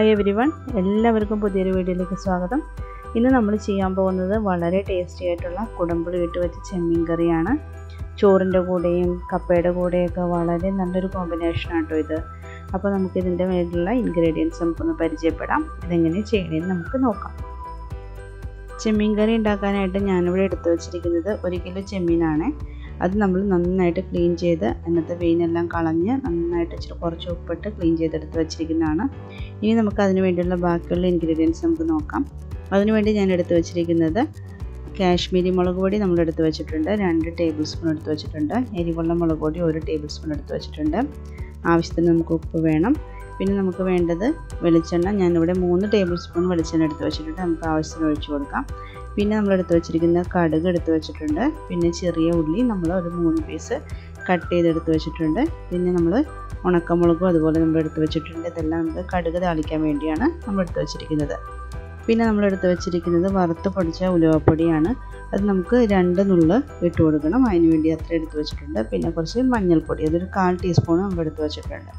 hi every one എല്ലാവർക്കും പുതിയൊരു വീഡിയോയിലേക്ക് സ്വാഗതം ഇന്ന് നമ്മൾ ചെയ്യാൻ പോകുന്നത് വളരെ ടേസ്റ്റി ആയിട്ടുള്ള കുടമ്പുളി ഇട്ട് വെച്ച ചെമ്മീൻ കറിയാണ് ചോറിൻ്റെ കൂടെയും കപ്പയുടെ കൂടെയൊക്കെ വളരെ നല്ലൊരു കോമ്പിനേഷനാണ് കേട്ടോ ഇത് അപ്പോൾ നമുക്കിതിൻ്റെ മേലുള്ള ഇൻഗ്രീഡിയൻസ് നമുക്കൊന്ന് പരിചയപ്പെടാം ഇതെങ്ങനെ ചെയ്യണമെന്ന് നമുക്ക് നോക്കാം ചെമ്മീൻ കറി ഉണ്ടാക്കാനായിട്ട് ഞാനിവിടെ എടുത്തു വച്ചിരിക്കുന്നത് ഒരു കിലോ ചെമ്മീനാണ് അത് നമ്മൾ നന്നായിട്ട് ക്ലീൻ ചെയ്ത് അതിനകത്ത് വെയിനെല്ലാം കളഞ്ഞ് നന്നായിട്ട് ഇച്ചിരി കുറച്ച് ഉപ്പിട്ട് ക്ലീൻ ചെയ്തെടുത്ത് വെച്ചിരിക്കുന്നതാണ് ഇനി നമുക്ക് അതിന് വേണ്ടിയുള്ള ബാക്കിയുള്ള ഇൻഗ്രീഡിയൻസ് നമുക്ക് നോക്കാം അതിനുവേണ്ടി ഞാൻ എടുത്തു വെച്ചിരിക്കുന്നത് കാശ്മീരി മുളക് പൊടി നമ്മൾ എടുത്ത് വെച്ചിട്ടുണ്ട് രണ്ട് ടേബിൾ സ്പൂൺ എടുത്ത് വെച്ചിട്ടുണ്ട് എരിവുള്ള മുളക് പൊടി ഒരു ടേബിൾ സ്പൂൺ എടുത്ത് വെച്ചിട്ടുണ്ട് ആവശ്യത്തിന് നമുക്ക് ഉപ്പ് വേണം പിന്നെ നമുക്ക് വേണ്ടത് വെളിച്ചെണ്ണ ഞാനിവിടെ മൂന്ന് ടേബിൾ സ്പൂൺ വെളിച്ചെണ്ണ എടുത്ത് വെച്ചിട്ടുണ്ട് നമുക്ക് ആവശ്യത്തിന് ഒഴിച്ചു കൊടുക്കാം പിന്നെ നമ്മൾ എടുത്ത് വെച്ചിരിക്കുന്ന കടുക് എടുത്ത് വെച്ചിട്ടുണ്ട് പിന്നെ ചെറിയ ഉള്ളി നമ്മൾ ഒരു മൂന്ന് പീസ് കട്ട് ചെയ്തെടുത്ത് വെച്ചിട്ടുണ്ട് പിന്നെ നമ്മൾ ഉണക്കമുളകും അതുപോലെ നമ്മൾ എടുത്ത് വെച്ചിട്ടുണ്ട് ഇതെല്ലാം നമുക്ക് കടുക് താളിക്കാൻ വേണ്ടിയാണ് നമ്മൾ എടുത്ത് വെച്ചിരിക്കുന്നത് പിന്നെ നമ്മൾ എടുത്ത് വെച്ചിരിക്കുന്നത് വറുത്ത് പൊടിച്ച ഉലുവപ്പൊടിയാണ് അത് നമുക്ക് രണ്ട് നുള്ള് ഇട്ട് കൊടുക്കണം അതിന് വേണ്ടി അത്ര എടുത്ത് വെച്ചിട്ടുണ്ട് പിന്നെ കുറച്ച് മഞ്ഞൾപ്പൊടി അതൊരു കാൽ ടീസ്പൂൺ നമ്മൾ എടുത്ത് വെച്ചിട്ടുണ്ട്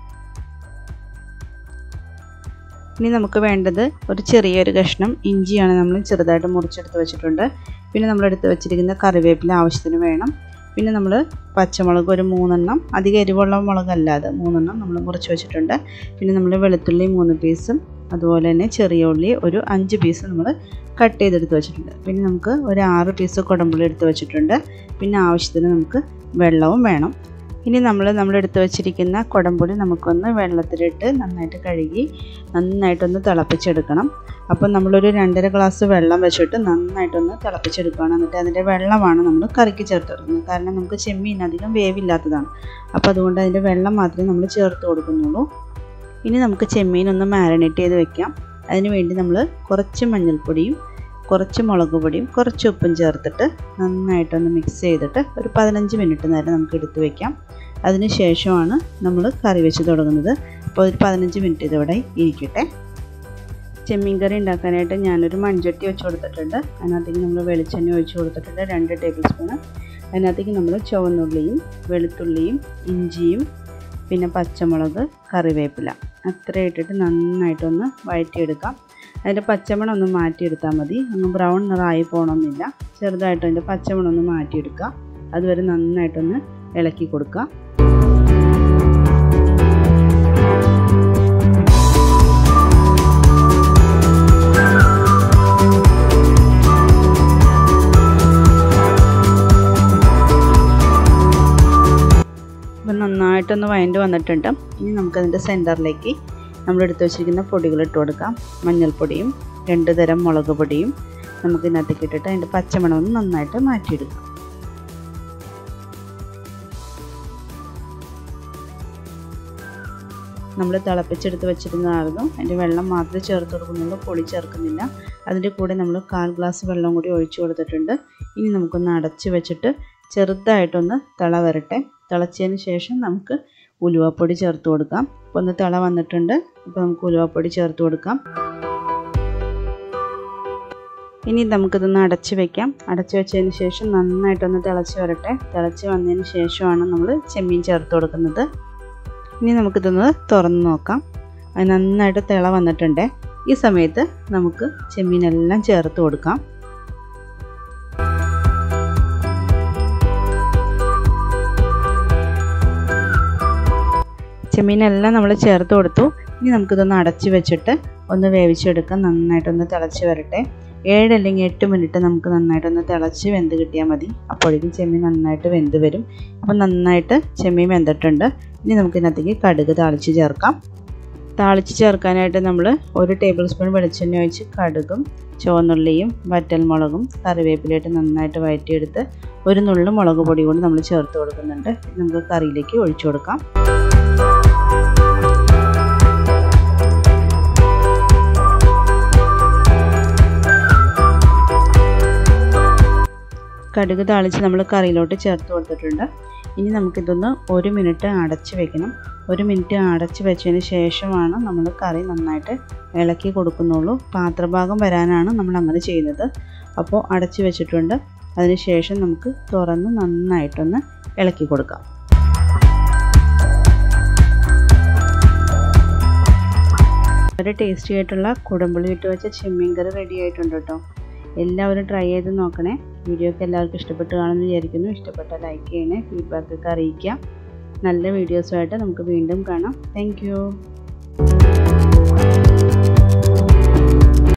ഇനി നമുക്ക് വേണ്ടത് ഒരു ചെറിയൊരു കഷ്ണം ഇഞ്ചിയാണ് നമ്മൾ ചെറുതായിട്ട് മുറിച്ചെടുത്ത് വെച്ചിട്ടുണ്ട് പിന്നെ നമ്മൾ എടുത്ത് വെച്ചിരിക്കുന്ന കറിവേപ്പില ആവശ്യത്തിന് വേണം പിന്നെ നമ്മൾ പച്ചമുളക് ഒരു മൂന്നെണ്ണം അധികം എരിവുള്ള മുളകല്ലാതെ മൂന്നെണ്ണം നമ്മൾ മുറിച്ച് വെച്ചിട്ടുണ്ട് പിന്നെ നമ്മൾ വെളുത്തുള്ളി മൂന്ന് പീസും അതുപോലെ തന്നെ ചെറിയ ഉള്ളി ഒരു അഞ്ച് പീസ് നമ്മൾ കട്ട് ചെയ്തെടുത്ത് വെച്ചിട്ടുണ്ട് പിന്നെ നമുക്ക് ഒരു ആറ് പീസ് കുടമ്പുളി എടുത്ത് വെച്ചിട്ടുണ്ട് പിന്നെ ആവശ്യത്തിന് നമുക്ക് വെള്ളവും വേണം ഇനി നമ്മൾ നമ്മളെടുത്ത് വെച്ചിരിക്കുന്ന കുടംപൊടി നമുക്കൊന്ന് വെള്ളത്തിലിട്ട് നന്നായിട്ട് കഴുകി നന്നായിട്ടൊന്ന് തിളപ്പിച്ചെടുക്കണം അപ്പോൾ നമ്മളൊരു രണ്ടര ഗ്ലാസ് വെള്ളം വെച്ചിട്ട് നന്നായിട്ടൊന്ന് തിളപ്പിച്ചെടുക്കുകയാണ് എന്നിട്ട് അതിൻ്റെ വെള്ളമാണ് നമ്മൾ കറിക്ക് ചേർത്ത് കൊടുക്കുന്നത് കാരണം നമുക്ക് ചെമ്മീൻ അധികം വേവില്ലാത്തതാണ് അപ്പോൾ അതുകൊണ്ട് അതിൻ്റെ വെള്ളം മാത്രമേ നമ്മൾ ചേർത്ത് കൊടുക്കുന്നുള്ളൂ ഇനി നമുക്ക് ചെമ്മീൻ ഒന്ന് മാരിനേറ്റ് ചെയ്ത് വെക്കാം അതിന് വേണ്ടി നമ്മൾ കുറച്ച് മഞ്ഞൾപ്പൊടിയും കുറച്ച് മുളക് പൊടിയും കുറച്ച് ഉപ്പും ചേർത്തിട്ട് നന്നായിട്ടൊന്ന് മിക്സ് ചെയ്തിട്ട് ഒരു പതിനഞ്ച് മിനിറ്റ് നേരം നമുക്ക് എടുത്ത് വെക്കാം അതിന് ശേഷമാണ് നമ്മൾ കറി വെച്ച് തുടങ്ങുന്നത് അപ്പോൾ ഒരു പതിനഞ്ച് മിനിറ്റ് ഇതിവിടെ ഇരിക്കട്ടെ ചെമ്മീൻ കറി ഉണ്ടാക്കാനായിട്ട് ഞാനൊരു മൺചട്ടി വെച്ച് കൊടുത്തിട്ടുണ്ട് അതിനകത്തേക്ക് നമ്മൾ വെളിച്ചെണ്ണ ഒഴിച്ച് കൊടുത്തിട്ടുണ്ട് രണ്ട് ടേബിൾ സ്പൂണ് അതിനകത്തേക്ക് നമ്മൾ ചുവന്നുള്ളിയും വെളുത്തുള്ളിയും ഇഞ്ചിയും പിന്നെ പച്ചമുളക് കറിവേപ്പില അത്ര ഇട്ടിട്ട് നന്നായിട്ടൊന്ന് വഴറ്റിയെടുക്കാം അതിൻ്റെ പച്ചമണം ഒന്ന് മാറ്റിയെടുത്താൽ മതി അങ്ങ് ബ്രൗൺ നിറായി പോകണമെന്നില്ല ചെറുതായിട്ട് അതിൻ്റെ പച്ചമണം ഒന്ന് മാറ്റിയെടുക്കുക അതുവരെ നന്നായിട്ടൊന്ന് ഇളക്കി കൊടുക്കുക ഇപ്പം നന്നായിട്ടൊന്ന് വഴണ്ട് വന്നിട്ടുണ്ട് ഇനി നമുക്കതിൻ്റെ സെൻറ്ററിലേക്ക് നമ്മൾ എടുത്ത് വെച്ചിരിക്കുന്ന പൊടികൾ ഇട്ട് കൊടുക്കാം മഞ്ഞൾപ്പൊടിയും രണ്ട് തരം മുളക് പൊടിയും നമുക്ക് ഇതിനകത്തേക്ക് ഇട്ടിട്ട് അതിൻ്റെ പച്ചമണം ഒന്ന് നന്നായിട്ട് മാറ്റിയെടുക്കാം നമ്മൾ തിളപ്പിച്ചെടുത്ത് വെച്ചിരുന്നതായിരുന്നു അതിൻ്റെ വെള്ളം മാത്രമേ ചേർത്ത് കൊടുക്കുന്നുള്ളൂ പൊടി ചേർക്കുന്നില്ല അതിൻ്റെ കൂടെ നമ്മൾ കാൽ ഗ്ലാസ് വെള്ളം കൂടി ഒഴിച്ചു കൊടുത്തിട്ടുണ്ട് ഇനി നമുക്കൊന്ന് അടച്ച് വെച്ചിട്ട് ചെറുതായിട്ടൊന്ന് തിള വരട്ടെ തിളച്ചതിന് ശേഷം നമുക്ക് ഉലുവപ്പൊടി ചേർത്ത് കൊടുക്കാം അപ്പോൾ ഒന്ന് തിള വന്നിട്ടുണ്ട് അപ്പോൾ നമുക്ക് ഉലുവപ്പൊടി ചേർത്ത് കൊടുക്കാം ഇനി നമുക്കിതൊന്ന് അടച്ച് വെക്കാം അടച്ച് വെച്ചതിന് ശേഷം നന്നായിട്ടൊന്ന് തിളച്ച് വരട്ടെ തിളച്ച് വന്നതിന് ശേഷമാണ് നമ്മൾ ചെമ്മീൻ ചേർത്ത് കൊടുക്കുന്നത് ഇനി നമുക്കിതൊന്ന് തുറന്ന് നോക്കാം അത് നന്നായിട്ട് തിള വന്നിട്ടുണ്ട് ഈ സമയത്ത് നമുക്ക് ചെമ്മീനെല്ലാം ചേർത്ത് കൊടുക്കാം ചെമ്മീനെല്ലാം നമ്മൾ ചേർത്ത് കൊടുത്തു ഇനി നമുക്കിതൊന്ന് അടച്ച് വെച്ചിട്ട് ഒന്ന് വേവിച്ചെടുക്കാം നന്നായിട്ടൊന്ന് തിളച്ച് വരട്ടെ ഏഴ് അല്ലെങ്കിൽ എട്ട് മിനിറ്റ് നമുക്ക് നന്നായിട്ടൊന്ന് തിളച്ച് വെന്ത് കിട്ടിയാൽ മതി അപ്പോഴേക്കും ചെമ്മീൻ നന്നായിട്ട് വെന്ത് വരും അപ്പം നന്നായിട്ട് ചെമ്മീൻ വെന്തിട്ടുണ്ട് ഇനി നമുക്കിതിനകത്തേക്ക് കടുക് താളിച്ച് ചേർക്കാം താളിച്ച് ചേർക്കാനായിട്ട് നമ്മൾ ഒരു ടേബിൾ സ്പൂൺ വെളിച്ചെണ്ണ ഒഴിച്ച് കടുകും ചുവന്നുള്ളിയും വറ്റൽമുളകും കറിവേപ്പിലയിട്ട് നന്നായിട്ട് വഴറ്റിയെടുത്ത് ഒരു നുള്ളു മുളക് പൊടി കൊണ്ട് നമ്മൾ ചേർത്ത് കൊടുക്കുന്നുണ്ട് നമുക്ക് കറിയിലേക്ക് ഒഴിച്ചു കൊടുക്കാം കടുക് താളിച്ച് നമ്മൾ കറിയിലോട്ട് ചേർത്ത് കൊടുത്തിട്ടുണ്ട് ഇനി നമുക്കിതൊന്ന് ഒരു മിനിറ്റ് അടച്ച് വെക്കണം ഒരു മിനിറ്റ് അടച്ച് വെച്ചതിന് ശേഷമാണ് നമ്മൾ കറി നന്നായിട്ട് ഇളക്കി കൊടുക്കുന്നുള്ളൂ പാത്രഭാഗം വരാനാണ് നമ്മൾ അങ്ങനെ ചെയ്യുന്നത് അപ്പോൾ അടച്ച് വെച്ചിട്ടുണ്ട് അതിന് ശേഷം നമുക്ക് തുറന്ന് നന്നായിട്ടൊന്ന് ഇളക്കി കൊടുക്കാം വളരെ ടേസ്റ്റി ആയിട്ടുള്ള കുടമ്പുളി ഇട്ട് വെച്ച ചെമ്മീൻ കറി റെഡി ആയിട്ടുണ്ട് കേട്ടോ എല്ലാവരും ട്രൈ ചെയ്ത് നോക്കണേ വീഡിയോ ഒക്കെ എല്ലാവർക്കും ഇഷ്ടപ്പെട്ട് കാണുമെന്ന് വിചാരിക്കുന്നു ഇഷ്ടപ്പെട്ടാൽ ലൈക്ക് ചെയ്യണേ ഫീഡ്ബാക്കൊക്കെ അറിയിക്കാം നല്ല വീഡിയോസുമായിട്ട് നമുക്ക് വീണ്ടും കാണാം താങ്ക്